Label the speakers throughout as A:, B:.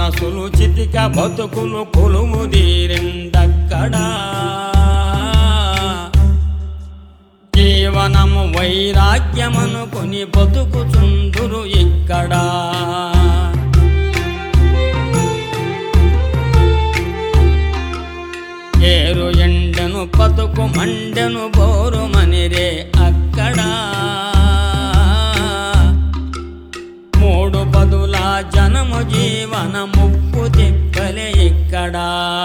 A: మనసులు చితిక బతుకులు కొలుము దీరిందక్కడా జీవనము వైరాగ్యమనుకొని బతుకుచుందురు ఇక్కడా ఏరు ఎండను పతుకు మండెను బోరు మనిరే అక్కడ మూడు పదుల జనము జీవన ముప్పు తిప్పలే ఇక్కడ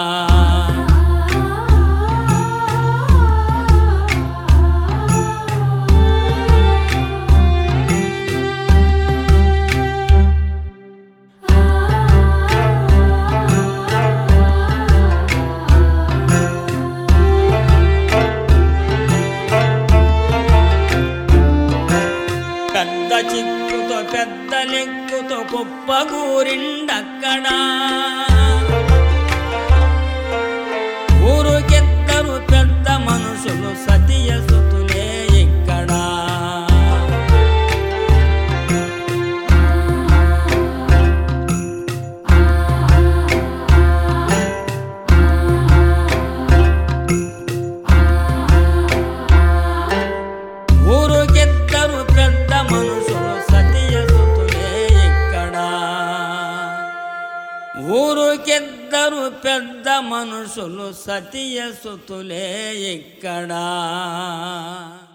A: పెద్ద చిక్కుతో పెద్ద లెక్కుతో కుప్పగూరిండక్కడా ఊరుకెద్దరు పెద్ద మనుషులు సతీయ సుతులే ఇక్కడ ఊరుకెద్దరు పెద్ద మనుషులు సతీయ సుతులే ఇక్కడ ఊరుకెద్దరు పెద్ద మనుషులు సతీయ సుతులే ఇక్కడ